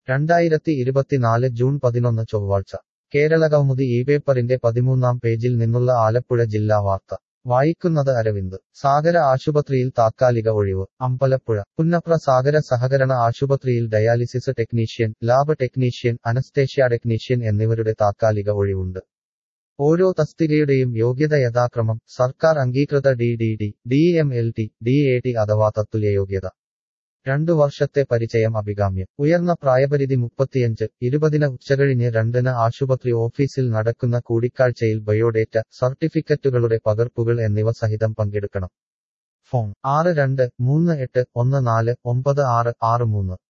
രണ്ടായിരത്തി ഇരുപത്തിനാല് ജൂൺ പതിനൊന്ന് ചൊവ്വാഴ്ച കേരളകൗമുദി ഈ പേപ്പറിന്റെ പതിമൂന്നാം പേജിൽ നിന്നുള്ള ആലപ്പുഴ ജില്ലാ വാർത്ത വായിക്കുന്നത് അരവിന്ദ് സാഗര ആശുപത്രിയിൽ താത്കാലിക ഒഴിവ് അമ്പലപ്പുഴ പുന്നപ്ര സാഗര സഹകരണ ആശുപത്രിയിൽ dialysis technician lab technician anaesthesia technician എന്നിവരുടെ താത്കാലിക ഒഴിവുണ്ട് ഓരോ തസ്തികയുടെയും യോഗ്യത യഥാക്രമം സർക്കാർ അംഗീകൃത D D D D M L T D A T അഥവാ തത്തുല്യ യോഗ്യത രണ്ടു വർഷത്തെ പരിചയം അഭികാമ്യം ഉയർന്ന പ്രായപരിധി മുപ്പത്തിയഞ്ച് ഇരുപതിന് ഉച്ചകഴിഞ്ഞ് രണ്ടിന് ആശുപത്രി ഓഫീസിൽ നടക്കുന്ന കൂടിക്കാഴ്ചയിൽ ബയോഡേറ്റ സർട്ടിഫിക്കറ്റുകളുടെ പകർപ്പുകൾ എന്നിവ സഹിതം പങ്കെടുക്കണം ഫോൺ ആറ് രണ്ട് മൂന്ന് എട്ട് ഒന്ന് നാല് ഒമ്പത് ആറ് ആറ് മൂന്ന്